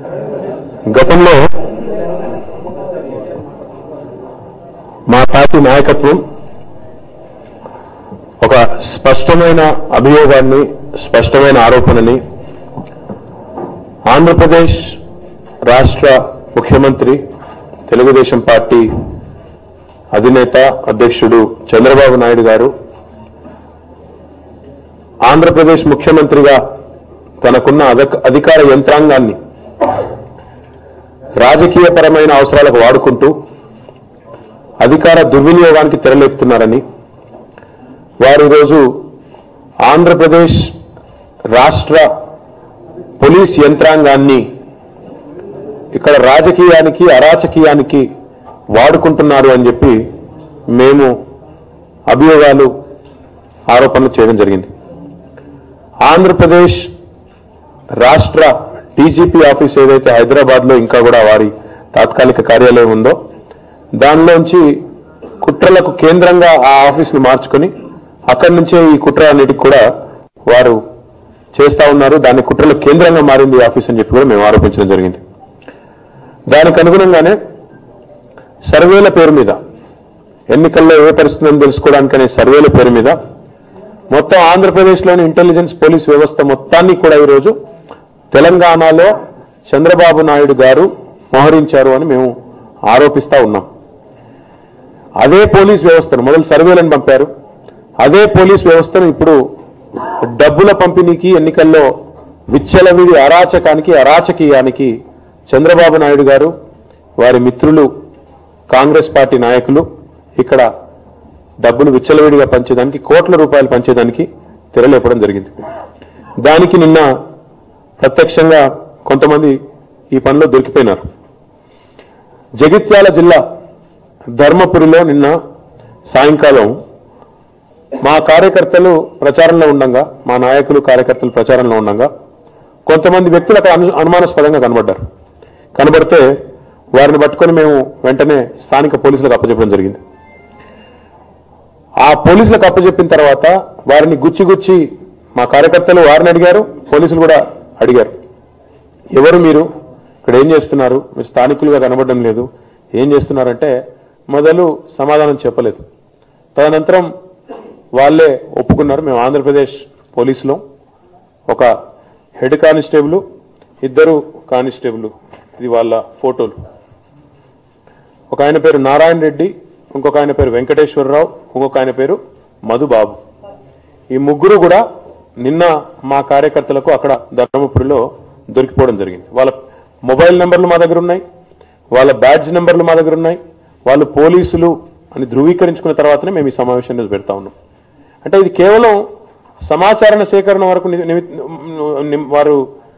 గతంలో మా పార్టీ నాయకత్వం ఒక స్పష్టమైన అభియోగాన్ని స్పష్టమైన ఆరోపణని ఆంధ్రప్రదేశ్ రాష్ట్ర ముఖ్యమంత్రి తెలుగుదేశం పార్టీ అధినేత అధ్యక్షుడు చంద్రబాబు నాయుడు గారు ఆంధ్రప్రదేశ్ ముఖ్యమంత్రిగా తనకున్న అధక- అధికార యంత్రాంగాన్ని రాజకీయపరమైన అవసరాలకు వాడుకుంటూ అధికార దుర్వినియోగానికి తెరలేపుతున్నారని వారు ఈరోజు ఆంధ్రప్రదేశ్ రాష్ట్ర పోలీస్ యంత్రాంగాన్ని ఇక్కడ రాజకీయానికి అరాచకీయానికి వాడుకుంటున్నారు అని చెప్పి మేము అభియోగాలు ఆరోపణలు చేయడం జరిగింది ఆంధ్రప్రదేశ్ రాష్ట్ర డీజీపీ ఆఫీస్ ఏదైతే హైదరాబాద్ లో ఇంకా కూడా వారి తాత్కాలిక కార్యాలయం ఉందో దానిలోంచి కుట్రలకు కేంద్రంగా ఆ ఆఫీస్ ని మార్చుకొని అక్కడి నుంచే ఈ కుట్ర అన్నిటికి కూడా వారు చేస్తా ఉన్నారు దాని కుట్రల కేంద్రంగా మారింది ఈ ఆఫీస్ అని చెప్పి కూడా మేము ఆరోపించడం జరిగింది దానికి అనుగుణంగానే సర్వేల పేరు మీద ఎన్నికల్లో ఏ పరిస్థితి ఉందో తెలుసుకోవడానికనే సర్వేల పేరు మీద మొత్తం ఆంధ్రప్రదేశ్లోని ఇంటెలిజెన్స్ పోలీస్ వ్యవస్థ మొత్తాన్ని కూడా ఈరోజు తెలంగాణలో చంద్రబాబు నాయుడు గారు మోహరించారు అని మేము ఆరోపిస్తా ఉన్నాం అదే పోలీస్ వ్యవస్థను మొదలు సర్వేలను పంపారు అదే పోలీస్ వ్యవస్థను ఇప్పుడు డబ్బుల పంపిణీకి ఎన్నికల్లో విచ్చలవిడి అరాచకానికి అరాచకీయానికి చంద్రబాబు నాయుడు గారు వారి మిత్రులు కాంగ్రెస్ పార్టీ నాయకులు ఇక్కడ డబ్బులు విచ్చలవిడిగా పంచేదానికి కోట్ల రూపాయలు పంచేదానికి తెరలేపడం జరిగింది దానికి నిన్న ప్రత్యక్షంగా కొంతమంది ఈ పనిలో దొరికిపోయినారు జగిత్యాల జిల్లా ధర్మపురిలో నిన్న సాయంకాలం మా కార్యకర్తలు ప్రచారంలో ఉండగా మా నాయకులు కార్యకర్తలు ప్రచారంలో ఉండగా కొంతమంది వ్యక్తులు అక్కడ అను అనుమానాస్పదంగా కనబడ్డారు కనబడితే వారిని పట్టుకొని మేము వెంటనే స్థానిక పోలీసులకు అప్పచెప్పడం జరిగింది ఆ పోలీసులకు అప్పచెప్పిన తర్వాత వారిని గుచ్చి గుచ్చి మా కార్యకర్తలు వారిని అడిగారు పోలీసులు కూడా అడిగారు ఎవరు మీరు ఇక్కడ ఏం చేస్తున్నారు మీరు స్థానికులుగా కనబడడం లేదు ఏం చేస్తున్నారంటే మొదలు సమాధానం చెప్పలేదు తదనంతరం వాళ్ళే ఒప్పుకున్నారు మేము ఆంధ్రప్రదేశ్ పోలీసులో ఒక హెడ్ కానిస్టేబుల్ ఇద్దరు కానిస్టేబుల్ ఇది వాళ్ళ ఫోటోలు ఒక ఆయన పేరు నారాయణ రెడ్డి ఇంకొక ఆయన పేరు వెంకటేశ్వరరావు ఇంకొక ఆయన పేరు మధుబాబు ఈ ముగ్గురు కూడా నిన్న మా కార్యకర్తలకు అక్కడ ధర్మపురిలో దొరికిపోవడం జరిగింది వాళ్ళ మొబైల్ నెంబర్లు మా దగ్గర ఉన్నాయి వాళ్ళ బ్యాడ్జ్ నెంబర్లు మా దగ్గర ఉన్నాయి వాళ్ళు పోలీసులు అని ధృవీకరించుకున్న తర్వాతనే మేము ఈ సమావేశం రోజు పెడతా ఉన్నాం అంటే ఇది కేవలం సమాచార సేకరణ వరకు ని- నిమి- ని- వారు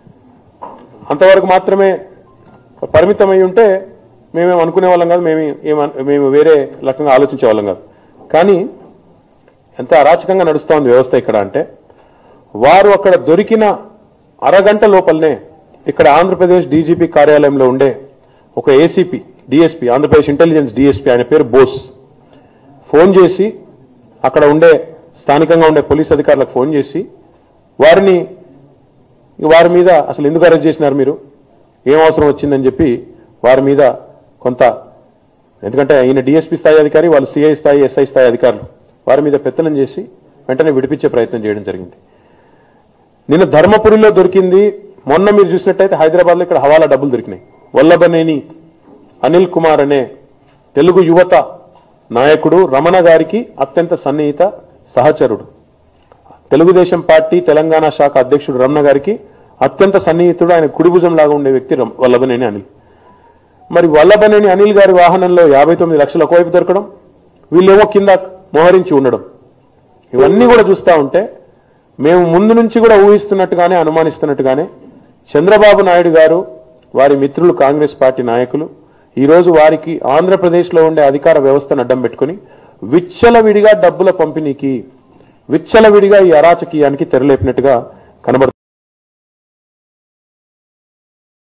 అంతవరకు మాత్రమే పరిమితమై ఉంటే మేమేం అనుకునే వాళ్ళం కాదు మేము ఏం మేము వేరే రకంగా ఆలోచించే వాళ్ళం కాదు కానీ ఎంత అరాచకంగా నడుస్తూ ఉంది వ్యవస్థ ఇక్కడ అంటే వారు అక్కడ దొరికిన అరగంట లోపలనే ఇక్కడ ఆంధ్రప్రదేశ్ డీజీపీ కార్యాలయంలో ఉండే ఒక ACP DSP Andhra Pradesh intelligence DSP ఆయన పేరు బోస్ ఫోన్ చేసి అక్కడ ఉండే స్థానికంగా ఉండే పోలీస్ అధికారులకు ఫోన్ చేసి వారిని వారి మీద అసలు ఎందుకు అరెస్ట్ చేసినారు మీరు ఏం అవసరం వచ్చిందని చెప్పి వారి మీద కొంత ఎందుకంటే ఈయన డిఎస్పీ స్థాయి అధికారి వాళ్ళు సిఐ స్థాయి ఎస్ఐ స్థాయి అధికారులు వారి మీద పెత్తనం చేసి వెంటనే విడిపించే ప్రయత్నం చేయడం జరిగింది నిన్న ధర్మపురిలో దొరికింది మొన్న మీరు చూసినట్టయితే హైదరాబాద్లో ఇక్కడ హవాలా డబ్బులు దొరికినాయి వల్లభనేని అనిల్ కుమార్ అనే తెలుగు యువత నాయకుడు రమణ గారికి అత్యంత సన్నిహిత సహచరుడు తెలుగుదేశం పార్టీ తెలంగాణ శాఖ అధ్యక్షుడు రమణ గారికి అత్యంత సన్నిహితుడు ఆయన కుడిభుజం లాగా ఉండే వ్యక్తి రం- వల్లభనేని అనిల్ మరి వల్లభనేని అనిల్ గారి వాహనంలో యాభై తొమ్మిది లక్షల ఒకవైపు దొరకడం వీళ్ళేమో కింద మోహరించి ఉండడం ఇవన్నీ కూడా చూస్తా ఉంటే మేము ముందు నుంచి కూడా ఊహిస్తున్నట్టుగానే అనుమానిస్తున్నట్టుగానే చంద్రబాబు నాయుడు గారు వారి మిత్రులు కాంగ్రెస్ పార్టీ నాయకులు ఈరోజు వారికి ఆంధ్రప్రదేశ్లో ఉండే అధికార వ్యవస్థను అడ్డం పెట్టుకుని విచ్చలవిడిగా డబ్బుల పంపిణీకి విచ్చలవిడిగా ఈ అరాచకీయానికి తెరలేపినట్టుగా కనబడుతుంది